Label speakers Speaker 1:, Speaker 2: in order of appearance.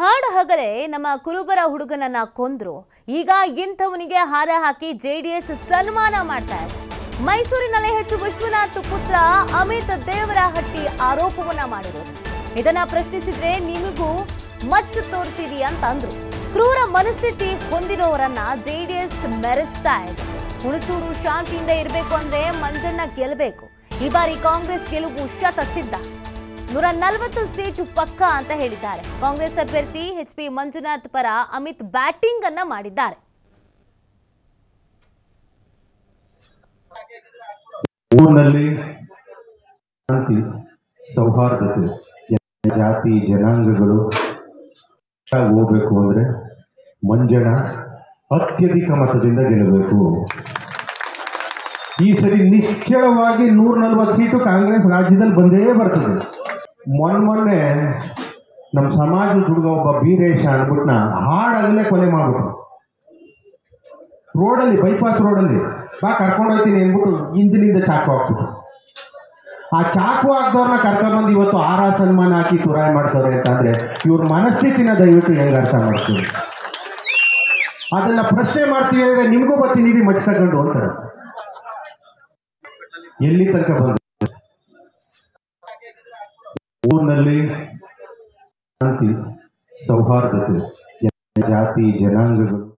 Speaker 1: ಹಾಡ ಹಗಲೇ ನಮ್ಮ ಕುರುಬರ ಹುಡುಗನನ್ನ ಕೊಂದ್ರು ಈಗ ಇಂಥವನಿಗೆ ಹಾರ ಹಾಕಿ ಜೆಡಿಎಸ್ ಸನ್ಮಾನ ಮಾಡ್ತಾ ಇದೆ ಮೈಸೂರಿನಲ್ಲೇ ಹೆಚ್ಚು ವಿಶ್ವನಾಥ್ ಪುತ್ರ ಅಮಿತ್ ದೇವರಹಟ್ಟಿ ಆರೋಪವನ್ನ ಮಾಡಿರೋದು ಇದನ್ನ ಪ್ರಶ್ನಿಸಿದ್ರೆ ನಿಮಗೂ ಮಚ್ಚು ತೋರ್ತೀವಿ ಅಂತ ಅಂದ್ರು ಕ್ರೂರ ಮನಸ್ಥಿತಿ ಹೊಂದಿರೋರನ್ನ ಜೆಡಿಎಸ್ ಮೆರೆಸ್ತಾ ಇದೆ ಹುಣಸೂರು ಶಾಂತಿಯಿಂದ ಇರಬೇಕು ಅಂದ್ರೆ ಮಂಜಣ್ಣ ಗೆಲ್ಲಬೇಕು ಈ ಬಾರಿ ಕಾಂಗ್ರೆಸ್ ಗೆಲುವು ಶತ ಸಿದ್ಧ ನೂರ ನಲವತ್ತು ಸೀಟು ಪಕ್ಕ ಅಂತ ಹೇಳಿದ್ದಾರೆ ಕಾಂಗ್ರೆಸ್ ಅಭ್ಯರ್ಥಿ ಎಚ್ ಪಿ ಮಂಜುನಾಥ್ ಪರ ಅಮಿತ್ ಬ್ಯಾಟಿಂಗ್ ಅನ್ನ ಮಾಡಿದ್ದಾರೆ
Speaker 2: ಊರಿನಲ್ಲಿ ಶಾಂತಿ ಸೌಹಾರ್ದತೆ ಜನ- ಜಾತಿ ಜನಾಂಗಗಳು ಆಗಿ ಹೋಗ್ಬೇಕು ಅಂದ್ರೆ ಮಂಜಣ ಅತ್ಯಧಿಕ ಮತದಿಂದ ಗೆಲ್ಲಬೇಕು ಈ ಸರಿ ನಿಶ್ಚಳವಾಗಿ ನೂರ ನಲ್ವತ್ತು ಸೀಟು ಕಾಂಗ್ರೆಸ್ ರಾಜ್ಯದಲ್ಲಿ ಬಂದೇ ಬರ್ತದೆ ಮೊನ್ನೆ ಮೊನ್ನೆ ನಮ್ಮ ಸಮಾಜದ ಹುಡುಗ ಒಬ್ಬ ಬೀರೇಶ ಅಂದ್ಬಿಟ್ನ ಹಾಡಾಗಲೇ ಕೊಲೆ ಮಾಡ್ಬಿಟ್ರು ರೋಡಲ್ಲಿ ಬೈಪಾಸ್ ರೋಡಲ್ಲಿ ಬಾ ಕರ್ಕೊಂಡು ಹೋಗ್ತೀನಿ ಅಂದ್ಬಿಟ್ಟು ಹಿಂದಿನಿಂದ ಚಾಕು ಹಾಕ್ಬಿಟ್ಟು ಆ ಚಾಕು ಹಾಕ್ದವ್ರನ್ನ ಕರ್ಕೊಂಡ್ಬಂದು ಇವತ್ತು ಆರ ಸನ್ಮಾನ ಹಾಕಿ ತುರಾಯಿ ಮಾಡ್ತವ್ರೆ ಅಂತಂದ್ರೆ ಇವ್ರ ಮನಸ್ಥಿತಿನ ದಯವಿಟ್ಟು ಹೆಂಗೆ ಅರ್ಥ ಮಾಡ್ತೀವಿ ಅದನ್ನ ಪ್ರಶ್ನೆ ಮಾಡ್ತೀವಿ ಅಂದ್ರೆ ನಿಮಗೂ ಬರ್ತೀನಿ ಇಡೀ ಮಚ್ಚ ತಗೊಂಡು ಅಂತಾರೆ ಎಲ್ಲಿ ತನಕ ಬಂದು ಊರಿನಲ್ಲಿ ಶಾಂತಿ ಸೌಹಾರ್ದತೆ ಜನ- ಜಾತಿ ಜನಾಂಗಗಳು